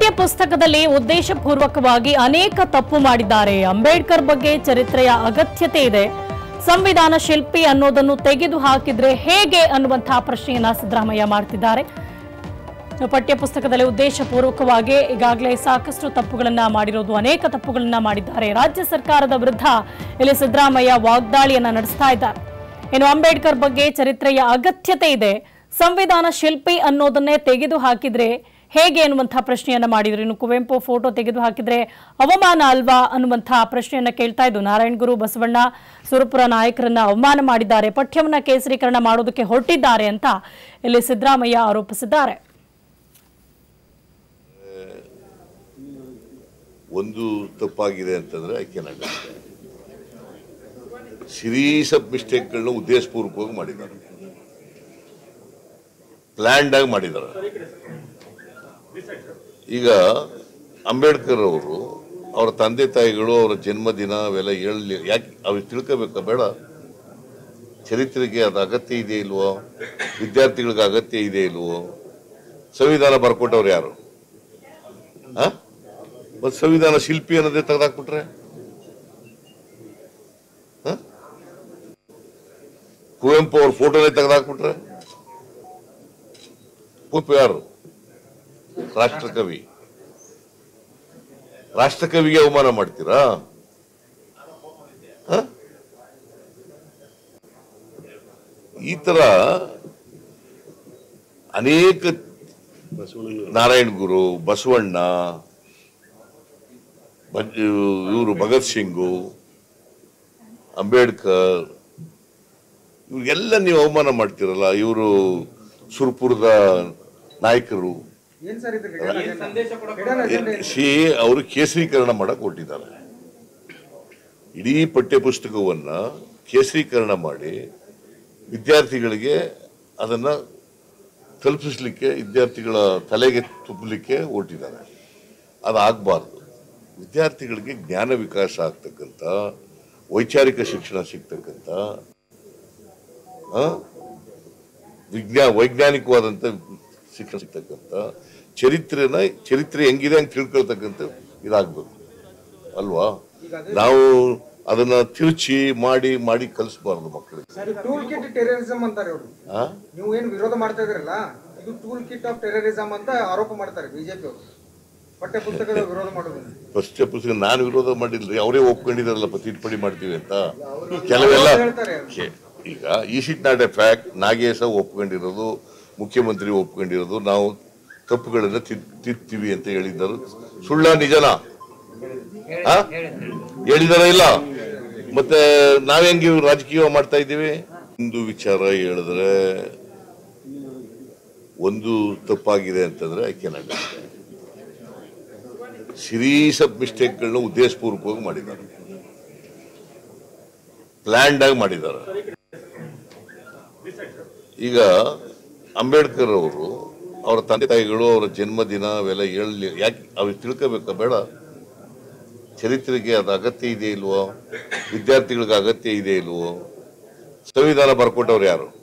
ಪಠ್ಯ ಪುಸ್ತಕದಲ್ಲಿ ಉದ್ದೇಶಪೂರ್ವಕವಾಗಿ ಅನೇಕ ತಪ್ಪು ಮಾಡಿದ್ದಾರೆ ಅಂಬೇಡ್ಕರ್ ಬಗ್ಗೆ ಚರಿತ್ರೆಯ ಅಗತ್ಯತೆ ಇದೆ ಸಂವಿಧಾನ ಶಿಲ್ಪಿ ಅನ್ನೋದನ್ನು ತೆಗೆದು ಹಾಕಿದ್ರೆ ಹೇಗೆ ಅನ್ನುವಂತಹ ಪ್ರಶ್ನೆಯನ್ನ ಸಿದ್ದರಾಮಯ್ಯ ಮಾಡ್ತಿದ್ದಾರೆ ಪಠ್ಯ ಪುಸ್ತಕದಲ್ಲಿ ಉದ್ದೇಶಪೂರ್ವಕವಾಗಿ ಈಗಾಗಲೇ ಸಾಕಷ್ಟು ತಪ್ಪುಗಳನ್ನ ಮಾಡಿರೋದು ಅನೇಕ ತಪ್ಪುಗಳನ್ನ ಮಾಡಿದ್ದಾರೆ ರಾಜ್ಯ ಸರ್ಕಾರದ ವಿರುದ್ಧ ಇಲ್ಲಿ ಸಿದ್ದರಾಮಯ್ಯ ವಾಗ್ದಾಳಿಯನ್ನ ನಡೆಸ್ತಾ ಇದ್ದಾರೆ ಇನ್ನು ಅಂಬೇಡ್ಕರ್ ಬಗ್ಗೆ ಚರಿತ್ರೆಯ ಅಗತ್ಯತೆ ಇದೆ ಸಂವಿಧಾನ ಶಿಲ್ಪಿ ಅನ್ನೋದನ್ನೇ ತೆಗೆದು ಹಾಕಿದ್ರೆ ಹೇಗೆ ಅನ್ನುವಂತಹ ಪ್ರಶ್ನೆಯನ್ನ ಮಾಡಿದ್ರು ಇನ್ನು ಕುವೆಂಪು ಫೋಟೋ ತೆಗೆದು ಹಾಕಿದ್ರೆ ಅವಮಾನ ಅಲ್ವಾ ಅನ್ನುವಂತಹ ಪ್ರಶ್ನೆಯನ್ನ ಕೇಳ್ತಾ ಇದ್ದು ನಾರಾಯಣ ಗುರು ಬಸವಣ್ಣ ಸುರಪುರ ನಾಯಕರನ್ನ ಅವಮಾನ ಮಾಡಿದ್ದಾರೆ ಪಠ್ಯವನ್ನ ಕೇಸರೀಕರಣ ಮಾಡೋದಕ್ಕೆ ಹೊರಟಿದ್ದಾರೆ ಅಂತ ಇಲ್ಲಿ ಸಿದ್ದರಾಮಯ್ಯ ಆರೋಪಿಸಿದ್ದಾರೆ ಒಂದು ತಪ್ಪಾಗಿದೆ ಅಂತಂದ್ರೆ I can understand series of ಮಿಸ್ಟೇಕ್ಗಳನ್ನ ಉದ್ದೇಶಪೂರ್ವಕವಾಗಿ ಮಾಡಿದ್ದಾರೆ ಪ್ಲ್ಯಾಂಡ್ ಆಗಿ ಮಾಡಿದ್ದಾರೆ ಈಗ ಅಂಬೇಡ್ಕರ್ ಅವರು ಅವರ ತಂದೆ ತಾಯಿಗಳು ಅವರ ಜನ್ಮದಿನ ಅವೆಲ್ಲ ಹೇಳಲಿ ಯಾಕೆ ಅವು ತಿಳ್ಕೋಬೇಕಾ ಬೇಡ ಚರಿತ್ರೆಗೆ ಅದು ಅಗತ್ಯ ಇದೆ ಇಲ್ವೋ ವಿದ್ಯಾರ್ಥಿಗಳಿಗೆ ಅಗತ್ಯ ಇದೆ ಇಲ್ವೋ ಸಂವಿಧಾನ ಬರ್ಕೊಟ್ಟವ್ರು ಯಾರು ಆ ಒಂದು ಸಂವಿಧಾನ ಶಿಲ್ಪಿ ಅನ್ನೋದೇ ತೆಗೆದಾಕ್ಬಿಟ್ರೆ ಹ? ಕುವೆಂಪು ಅವ್ರ ಫೋಟೋನೇ ತೆಗೆದಾಕ್ಬಿಟ್ರೆ ಕುವೆಂಪು ಯಾರು ರಾಷ್ಟ್ರಕವಿ ರಾಷ್ಟ್ರಕವಿಗೆ ಅವಮಾನ ಮಾಡ್ತೀರಾ ಹ? ಈ ತರ ಅನೇಕ ನಾರಾಯಣ್ ಗುರು ಬಸವಣ್ಣ ಇವರು ಭಗತ್ ಸಿಂಗು ಅಂಬೇಡ್ಕರ್ ಇವ್ರಿಗೆಲ್ಲ ನೀವು ಅವಮಾನ ಮಾಡ್ತೀರಲ್ಲ ಇವರು ಸುರ್ಪುರದ ನಾಯಕರು ಏನ್ ಸರ್ ಇದು hidden agenda? Hidden agenda ಏನು? ಸಿ ಅವರು ಕೇಸರೀಕರಣ ಮಾಡಕ್ ಹೊಟ್ಟಿದ್ದಾರೆ ಇಡೀ ಪಠ್ಯ ಪುಸ್ತಕವನ್ನ ಕೇಸರೀಕರಣ ಮಾಡಿ ವಿದ್ಯಾರ್ಥಿಗಳಿಗೆ ಅದನ್ನ ತಲುಪಿಸ್ಲಿಕ್ಕೆ ವಿದ್ಯಾರ್ಥಿಗಳ ತಲೆಗೆ ತುಂಬಲಿಕ್ಕೆ ಹೊರಟಿದ್ದಾರೆ ಅದಾಗಬಾರ್ದು ವಿದ್ಯಾರ್ಥಿಗಳಿಗೆ ಜ್ಞಾನ ವಿಕಾಸ ಆಗ್ತಕ್ಕಂಥ ವೈಚಾರಿಕ ಶಿಕ್ಷಣ ಸಿಗ್ತಕ್ಕಂಥ ಆ, ವಿಜ್ಞಾ ವೈಜ್ಞಾನಿಕವಾದಂಥ ಶಿಕ್ಷಣ ಸಿಗ್ತಕ್ಕಂಥ ಚರಿತ್ರೆನ ಚರಿತ್ರೆ ಹೆಂಗಿದೆ ಅಂತ ತಿಳ್ಕೊಳ್ತಕ್ಕಂಥ ಇದಾಗಬೇಕು ಅಲ್ವಾ ನಾವು ಅದನ್ನ ತಿರುಚಿ ಮಾಡಿ ಮಾಡಿ ಕಲಿಸ್ಬಾರ್ದು ಮಕ್ಕಳಿಗೆ ಸರ್ ಟೂಲ್ ಕಿಟ್ ಟೆರರಿಸಂ ಅಂತಾರೆ ಅವರು ಆ? ನೀವು ಏನ್ ವಿರೋಧ ಮಾಡ್ತಾ ಇದ್ರಲ್ಲ ಇದು ಟೂಲ್ ಕಿಟ್ ಆಫ್ ಟೆರರಿಸಂ ಅಂತ ಆರೋಪ ಮಾಡ್ತಾರೆ ಬಿಜೆಪಿ ಅವರು ಪಠ್ಯ ಪುಸ್ತಕದ ವಿರೋಧ ಮಾಡೋದು ಪಠ್ಯ ಪುಸ್ತಕ ನಾನು ವಿರೋಧ ಮಾಡಿಲ್ರಿ ಅವರೇ ಒಪ್ಕೊಂಡಿದಾರಲ್ಲ ತಿದ್ದುಪಡಿ ಮಾಡ್ತೀವಿ ಅಂತ ಕೆಲವೆಲ್ಲ ಹೇಳ್ತಾರೆ. ಕೆ- ಈಗ is it not a fact Nagesha ಒಪ್ಕೊಂಡಿರೋದು ಮುಖ್ಯಮಂತ್ರಿ ಒಪ್ಕೊಂಡಿರೋದು ನಾವು ತಪ್ಪುಗಳನ್ನ ತಿದ್- ತಿದ್ತೀವಿ ಅಂತ ಹೇಳಿದ್ದರು ಸುಳ್ಳ ನಿಜನಾ ಆ? ಹೇಳಿದಾರ ಇಲ್ಲ ಮತ್ತೆ ನಾವ್ ಹೆಂಗೆ ರಾಜಕೀಯ ಮಾಡ್ತಾ ಇದ್ದೀವಿ ಒಂದು ವಿಚಾರ ಹೇಳಿದ್ರೆ ಒಂದು ತಪ್ಪಾಗಿದೆ ಅಂತಂದ್ರೆ I can understand series of ಮಿಸ್ಟೇಕ್ಗಳನ್ನ ಉದ್ದೇಶಪೂರ್ವಕವಾಗಿ ಮಾಡಿದ್ದಾರೆ ಪ್ಲ್ಯಾಂಡ್ ಆಗಿ ಮಾಡಿದ್ದಾರೆ ಈಗ ಅಂಬೇಡ್ಕರ್ ಅವರು ಅವರ ತಂದೆ ತಾಯಿಗಳು ಅವರ ಜನ್ಮದಿನ ಅವೆಲ್ಲ ಹೇಳಲಿ ಯಾಕೆ ಅವು ತಿಳ್ಕೋಬೇಕಾ ಬೇಡ ಚರಿತ್ರೆಗೆ ಅದು ಅಗತ್ಯ ಇದೆ ಇಲ್ವೋ ವಿದ್ಯಾರ್ಥಿಗಳಿಗೆ ಅಗತ್ಯ ಇದೆ ಇಲ್ವೋ ಸಂವಿಧಾನ ಬರ್ಕೊಟ್ಟವ್ರು ಯಾರು